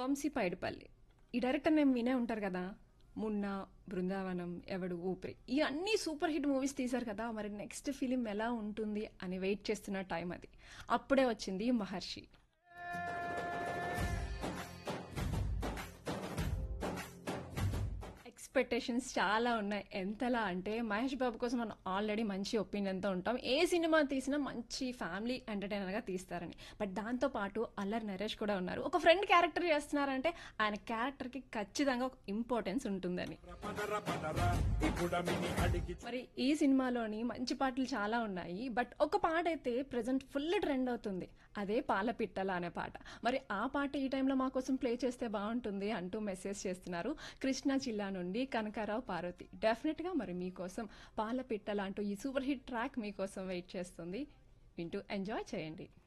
వంశీ పైడిపల్లి ఈ director name వినే ఉంటారు కదా మున్నా బృందావనం ఎవడు ఊపిరి ఈ అన్ని సూపర్ హిట్ మూవీస్ తీశారు కదా మరి నెక్స్ట్ ఫిలిం ఎలా ఉంటుంది అని వెయిట్ చేస్తున్న టైం అది అప్పుడే వచ్చింది మహర్షి ఎక్స్పెక్టేషన్స్ చాలా ఉన్నాయి ఎంతలా అంటే మహేష్ బాబు కోసం మనం ఆల్రెడీ మంచి ఒపీనియన్తో ఉంటాం ఏ సినిమా తీసినా మంచి ఫ్యామిలీ ఎంటర్టైనర్గా తీస్తారని బట్ దాంతో పాటు అల్లరి నరేష్ కూడా ఉన్నారు ఒక ఫ్రెండ్ క్యారెక్టర్ చేస్తున్నారంటే ఆయన క్యారెక్టర్కి ఖచ్చితంగా ఒక ఇంపార్టెన్స్ ఉంటుందని మరి ఈ సినిమాలోని మంచి పాటలు చాలా ఉన్నాయి బట్ ఒక పాట అయితే ప్రజెంట్ ఫుల్ ట్రెండ్ అవుతుంది అదే పాలపిట్టల అనే పాట మరి ఆ పాట ఈ టైంలో మా కోసం ప్లే చేస్తే బాగుంటుంది అంటూ మెసేజ్ చేస్తున్నారు కృష్ణా జిల్లా నుండి కనకారావు పార్వతి డెఫినెట్గా మరి మీకోసం పాలపిట్టల అంటూ ఈ సూపర్ హిట్ ట్రాక్ మీకోసం వెయిట్ చేస్తుంది వింటూ ఎంజాయ్ చేయండి